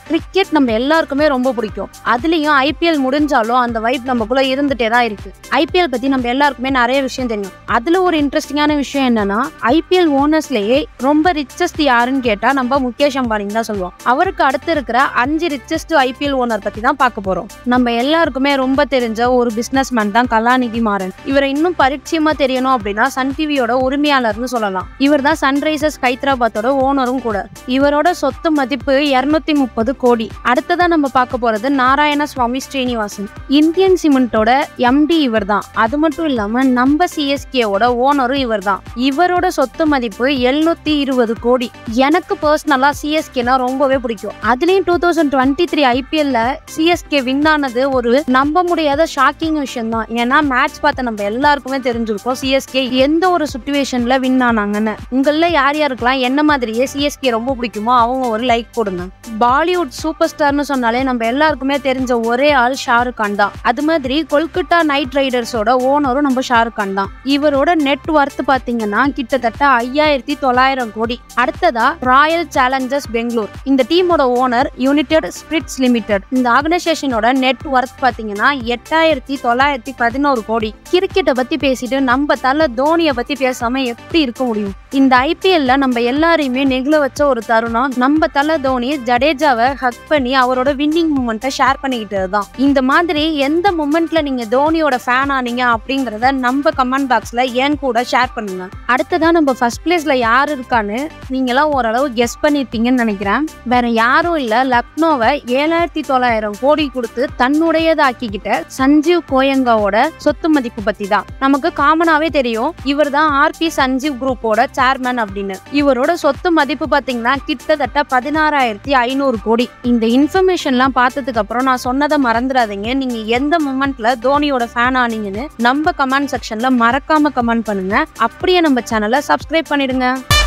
cricket நம்ம எல்லாருக்குமே ரொம்ப பிடிக்கும் அதுலயும் ஐபிஎல் முடிஞ்சாலும் அந்த வைப் நமக்குள்ள இருந்துட்டே தான் இருக்கு ஐபிஎல் பத்தி நம்ம எல்லாருக்குமே நிறைய விஷயம் தெரியும் அதுல ஒரு இன்ட்ரெஸ்டிங்கான விஷயம் என்னன்னா ஐபிஎல் ஓனர்ஸ்லயே ரொம்ப ரிச்சஸ்ட் யாருன்னு கேட்டா நம்ம முகேஷ் அம்பானி தான் சொல்லுவோம் அவருக்கு அடுத்து இருக்கிற அஞ்சு ரிச்சஸ்ட் ஐபிஎல் ஓனர் பத்தி தான் பார்க்க போறோம் நம்ம எல்லாருக்குமே ரொம்ப தெரிஞ்ச ஒரு பிசினஸ் மேன் தான் கலாநிதி மாறன் இவரை இன்னும் பரிச்சயமா தெரியணும் அப்படின்னா சன் டிவியோட உரிமையாளர்னு சொல்லலாம் இவர் தான் சன்ரைசர்ஸ் ஹைதராபாத்தோட ஓனரும் கூட இவரோட சொத்து மதிப்பு இருநூத்தி முப்பது கோடி அடுத்ததா நம்ம பார்க்க போறது நாராயண சுவாமி ஸ்ரீனிவாசன் இந்தியன் சிமெண்டோட எம்டி இவர் தான் அது மட்டும் இல்லாம நம்ம சிஎஸ்கேவோட ஓனரும் இவர் தான் இவரோட சொத்து மதிப்பு எழுநூத்தி இருபது கோடி எனக்கு பர்சனலா சிஎஸ்கேனா ரொம்பவே பிடிக்கும் அதுலயும் டூ தௌசண்ட் டுவெண்ட்டி த்ரீ ஐபிஎல்ல சிஎஸ்கே வின் ஆனது ஒரு நம்ப முடியாத ஷாக்கிங் விஷயம் தான் ஏன்னா மேட்ச் பார்த்த நம்ம எல்லாருக்குமே தெரிஞ்சிருக்கோம் சிஎஸ்கே எந்த ஒரு சுச்சுவேஷன்ல வின் ஆனாங்கன்னு உங்கள யார் யாருக்கெல்லாம் என்ன மாதிரியே சிஎஸ்கே ரொம்ப பிடிக்குமோ அவங்க ஒரு லைக் போடுங்க பாலிவுட் சூப்பர் ஸ்டார்னு சொன்னாலே நம்ம எல்லாருக்குமே தெரிஞ்ச ஒரே ஆள் ஷாருக் கான் தான் அது மாதிரி கொல்கத்தா நைட் ரைடர்ஸோட ஓனரும் நம்ம ஷாருக் கான் தான் இவரோட நெட் ஒர்த் பாத்தீங்கன்னா கிட்டத்தட்ட ஐயாயிரத்தி தொள்ளாயிரம் கோடி அடுத்ததா ராயல் சேலஞ்சர்ஸ் பெங்களூர் இந்த டீமோட ஓனர் யுனைடெட் ஸ்பிரிட்ஸ் லிமிடெட் இந்த ஆர்கனைசேஷனோட நெட் ஒர்த் பாத்தீங்கன்னா எட்டாயிரத்தி தொள்ளாயிரத்தி பதினோரு கோடி கிரிக்கெட்டை பத்தி பேசிட்டு நம்ம தலை தோனியை பத்தி பேசாம எப்படி இருக்க முடியும் இந்த ஐபிஎல்ல நம்ம எல்லாரையுமே நெகிழ வச்ச ஒரு தருணம் நம்ம தலை தோனி ஜடேஜாவை ஹக் பண்ணி அவரோட வின்னிங் மூமெண்ட்டை ஷேர் பண்ணிக்கிட்டது தான் இந்த மாதிரி எந்த மூமெண்ட்ல நீங்க தோனியோட ஃபேன் ஆனீங்க அப்படிங்கறத நம்ம கமெண்ட் பாக்ஸ்ல ஏன் கூட ஷேர் பண்ணுங்க அடுத்ததா நம்ம ஃபர்ஸ்ட் பிளேஸ்ல யார் இருக்கான்னு நீங்களாம் ஓரளவு கெஸ் பண்ணிருப்பீங்கன்னு நினைக்கிறேன் வேற யாரும் இல்ல லக்னோவை ஏழாயிரத்தி தொள்ளாயிரம் கோடி கொடுத்து தன்னுடையதாக்கிக்கிட்ட சஞ்சீவ் கோயங்காவோட சொத்து மதிப்பு பத்தி தான் நமக்கு காமனாவே தெரியும் இவர் தான் ஆர்பி சஞ்சீவ் குரூப்போட சேர்மன் அப்படின்னு இவரோட சொத்து மதிப்பு பாத்தீங்கன்னா கிட்டத்தட்ட பதினாறாயிரத்தி ஐநூறு கோடி இந்த இன்ஃபர்மேஷன்லாம் பார்த்ததுக்கு அப்புறம் நான் சொன்னதை மறந்துடாதீங்க நீங்க எந்த மூமெண்ட்ல தோனியோட ஃபேன் ஆனீங்கன்னு நம்ம கமெண்ட் செக்ஷன்ல மறக்காம கமெண்ட் பண்ணுங்க அப்படியே நம்ம சேனலை சப்ஸ்கிரைப் பண்ணிடுங்க